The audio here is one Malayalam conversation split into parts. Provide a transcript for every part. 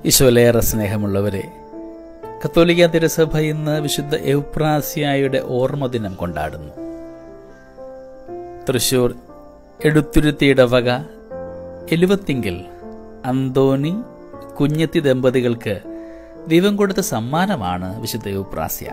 ഈശോയിലേറെ സ്നേഹമുള്ളവരെ കത്തോലിക്ക തിരുസഭ ഇന്ന് വിശുദ്ധ എവുപ്രാസിയായുടെ ഓർമ്മ ദിനം കൊണ്ടാടുന്നു തൃശൂർ എടുത്തുരുത്തി ഇടവക എലുവത്തിങ്കിൽ അന്തോണി കുഞ്ഞത്തി ദമ്പതികൾക്ക് ദൈവം കൊടുത്ത സമ്മാനമാണ് വിശുദ്ധ എവുപ്രാസ്യ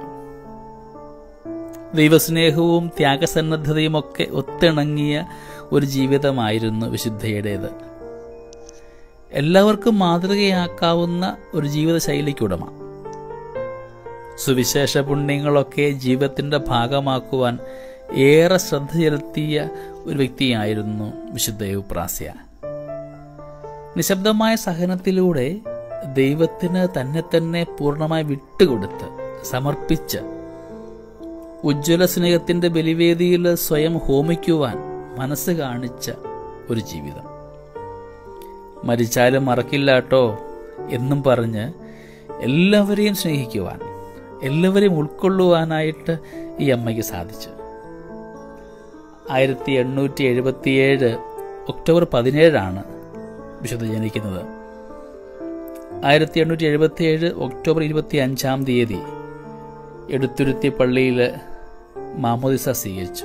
ദൈവസ്നേഹവും ത്യാഗസന്നദ്ധതയുമൊക്കെ ഒത്തിണങ്ങിയ ഒരു ജീവിതമായിരുന്നു വിശുദ്ധയുടേത് എല്ലാവർക്കും മാതൃകയാക്കാവുന്ന ഒരു ജീവിതശൈലിക്കുടമ സുവിശേഷ പുണ്യങ്ങളൊക്കെ ജീവിതത്തിന്റെ ഭാഗമാക്കുവാൻ ഏറെ ശ്രദ്ധ ചെലുത്തിയ ഒരു വ്യക്തിയായിരുന്നു വിശുദ്ധ യുപ്രാസ്യ നിശബ്ദമായ സഹനത്തിലൂടെ ദൈവത്തിന് തന്നെ തന്നെ പൂർണ്ണമായി വിട്ടുകൊടുത്ത് സമർപ്പിച്ച് ഉജ്ജ്വല സ്നേഹത്തിന്റെ ബലിവേദിയിൽ സ്വയം ഹോമിക്കുവാൻ മനസ്സ് കാണിച്ച ഒരു ജീവിതം മരിച്ചാലും മറക്കില്ല കേട്ടോ എന്നും പറഞ്ഞ് എല്ലാവരെയും സ്നേഹിക്കുവാൻ എല്ലാവരെയും ഉൾക്കൊള്ളുവാനായിട്ട് ഈ അമ്മയ്ക്ക് സാധിച്ചു ആയിരത്തി എണ്ണൂറ്റി എഴുപത്തിയേഴ് ഒക്ടോബർ പതിനേഴാണ് വിശുദ്ധ ജനിക്കുന്നത് ആയിരത്തി എണ്ണൂറ്റി എഴുപത്തിയേഴ് ഒക്ടോബർ ഇരുപത്തി അഞ്ചാം തീയതി എടുത്തുരുത്തി പള്ളിയിൽ മാമോദിസ സ്വീകരിച്ചു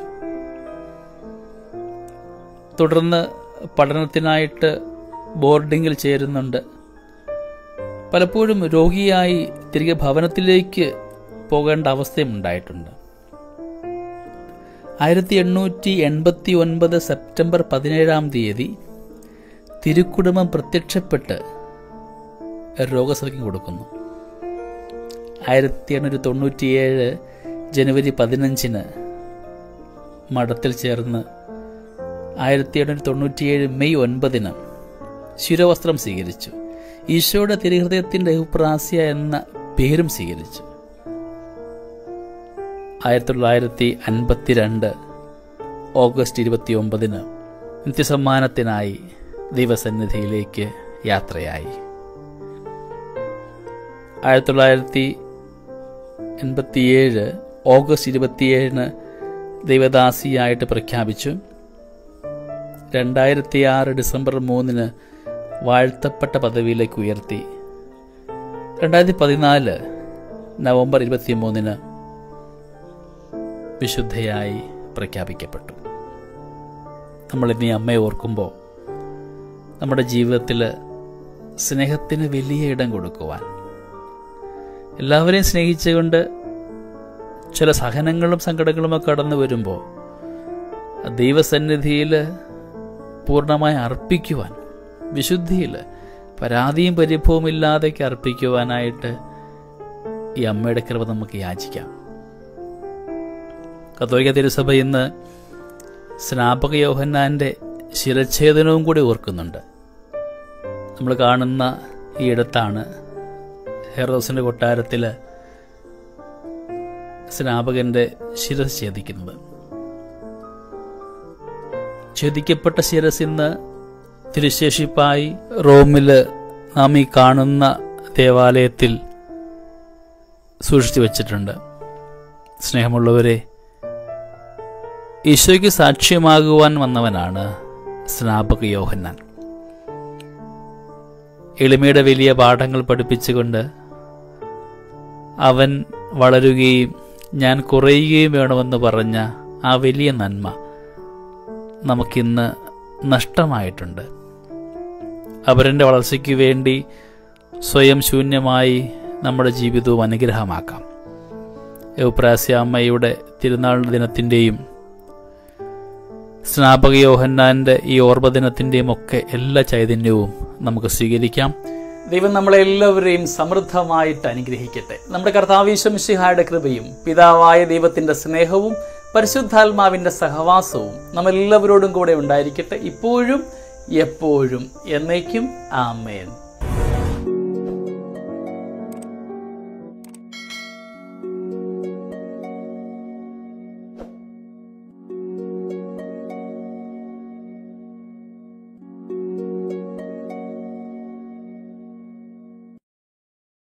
തുടർന്ന് പഠനത്തിനായിട്ട് ബോർഡിങ്ങിൽ ചേരുന്നുണ്ട് പലപ്പോഴും രോഗിയായി തിരികെ ഭവനത്തിലേക്ക് പോകേണ്ട അവസ്ഥയും ഉണ്ടായിട്ടുണ്ട് ആയിരത്തി എണ്ണൂറ്റി എൺപത്തി ഒൻപത് സെപ്റ്റംബർ പതിനേഴാം തീയതി തിരുക്കുടുംബം പ്രത്യക്ഷപ്പെട്ട് രോഗസൗഖ്യം കൊടുക്കുന്നു ആയിരത്തി എണ്ണൂറ്റി തൊണ്ണൂറ്റിയേഴ് ജനുവരി പതിനഞ്ചിന് മഠത്തിൽ ചേർന്ന് ആയിരത്തി എണ്ണൂറ്റി തൊണ്ണൂറ്റിയേഴ് മെയ് ഒൻപതിന് ശിരവസ്ത്രം സ്വീകരിച്ചു ഈശോയുടെ തിരുഹൃദയത്തിന്റെ അഭിപ്രാസ്യ എന്ന പേരും സ്വീകരിച്ചു ആയിരത്തി തൊള്ളായിരത്തി അൻപത്തിരണ്ട് ഓഗസ്റ്റ് ഇരുപത്തി ഒമ്പതിന് നിത്യസമ്മാനത്തിനായി ദൈവസന്നിധിയിലേക്ക് യാത്രയായി ആയിരത്തി തൊള്ളായിരത്തി എൺപത്തിയേഴ് ഓഗസ്റ്റ് ഇരുപത്തിയേഴിന് ദൈവദാസിയായിട്ട് പ്രഖ്യാപിച്ചു രണ്ടായിരത്തി ആറ് ഡിസംബർ മൂന്നിന് വാഴ്ത്തപ്പെട്ട പദവിയിലേക്ക് ഉയർത്തി രണ്ടായിരത്തി പതിനാല് നവംബർ ഇരുപത്തി മൂന്നിന് വിശുദ്ധയായി പ്രഖ്യാപിക്കപ്പെട്ടു നമ്മൾ ഇനി അമ്മയെ ഓർക്കുമ്പോൾ നമ്മുടെ ജീവിതത്തിൽ സ്നേഹത്തിന് വലിയ ഇടം കൊടുക്കുവാൻ എല്ലാവരെയും സ്നേഹിച്ചുകൊണ്ട് ചില സഹനങ്ങളും സങ്കടങ്ങളുമൊക്കെ കടന്നു വരുമ്പോൾ ദൈവസന്നിധിയിൽ പൂർണ്ണമായി അർപ്പിക്കുവാൻ വിശുദ്ധിയിൽ പരാതിയും പരിഭവവും ഇല്ലാതേക്ക് അർപ്പിക്കുവാനായിട്ട് ഈ അമ്മയുടെ കൃപ നമുക്ക് യാചിക്കാം കത്തോലിക്ക തിരുസഭ ഇന്ന് സ്നാപക യോഹന്നാന്റെ ശിരച്ഛേദനവും കൂടി ഓർക്കുന്നുണ്ട് നമ്മൾ കാണുന്ന ഈ ഇടത്താണ് ഹെറോസിന്റെ കൊട്ടാരത്തിൽ സ്നാപകന്റെ ശിരസ് ഛേദിക്കുന്നത് ഛേദിക്കപ്പെട്ട ശിരസ് ഇന്ന് തിരുശേഷിപ്പായി റോമില് നാം ഈ കാണുന്ന ദേവാലയത്തിൽ സൂക്ഷിച്ചു വച്ചിട്ടുണ്ട് സ്നേഹമുള്ളവരെ ഈശോയ്ക്ക് സാക്ഷ്യമാകുവാൻ വന്നവനാണ് സ്നാപക യോഹന്നാൻ എളിമയുടെ വലിയ പാഠങ്ങൾ പഠിപ്പിച്ചുകൊണ്ട് അവൻ വളരുകയും ഞാൻ കുറയുകയും വേണമെന്ന് പറഞ്ഞ ആ വലിയ നന്മ നമുക്കിന്ന് നഷ്ടമായിട്ടുണ്ട് അവരൻ്റെ വളർച്ചയ്ക്ക് വേണ്ടി സ്വയം ശൂന്യമായി നമ്മുടെ ജീവിതവും അനുഗ്രഹമാക്കാം യൗപ്രാസ്യ അമ്മയുടെ തിരുനാൾ ദിനത്തിൻ്റെയും സ്നാപക യോഹന്നാന്റെ ഈ ഓർമ്മ ദിനത്തിൻ്റെയും ഒക്കെ എല്ലാ ചൈതന്യവും നമുക്ക് സ്വീകരിക്കാം ദൈവം നമ്മളെ എല്ലാവരെയും സമൃദ്ധമായിട്ട് അനുഗ്രഹിക്കട്ടെ നമ്മുടെ കർത്താവീശംശിഹായുടെ കൃപയും പിതാവായ ദൈവത്തിന്റെ സ്നേഹവും പരിശുദ്ധാത്മാവിന്റെ സഹവാസവും നമ്മളെല്ലാവരോടും കൂടെ ഉണ്ടായിരിക്കട്ടെ ഇപ്പോഴും എപ്പോഴും എന്നേക്കും ആമേൻ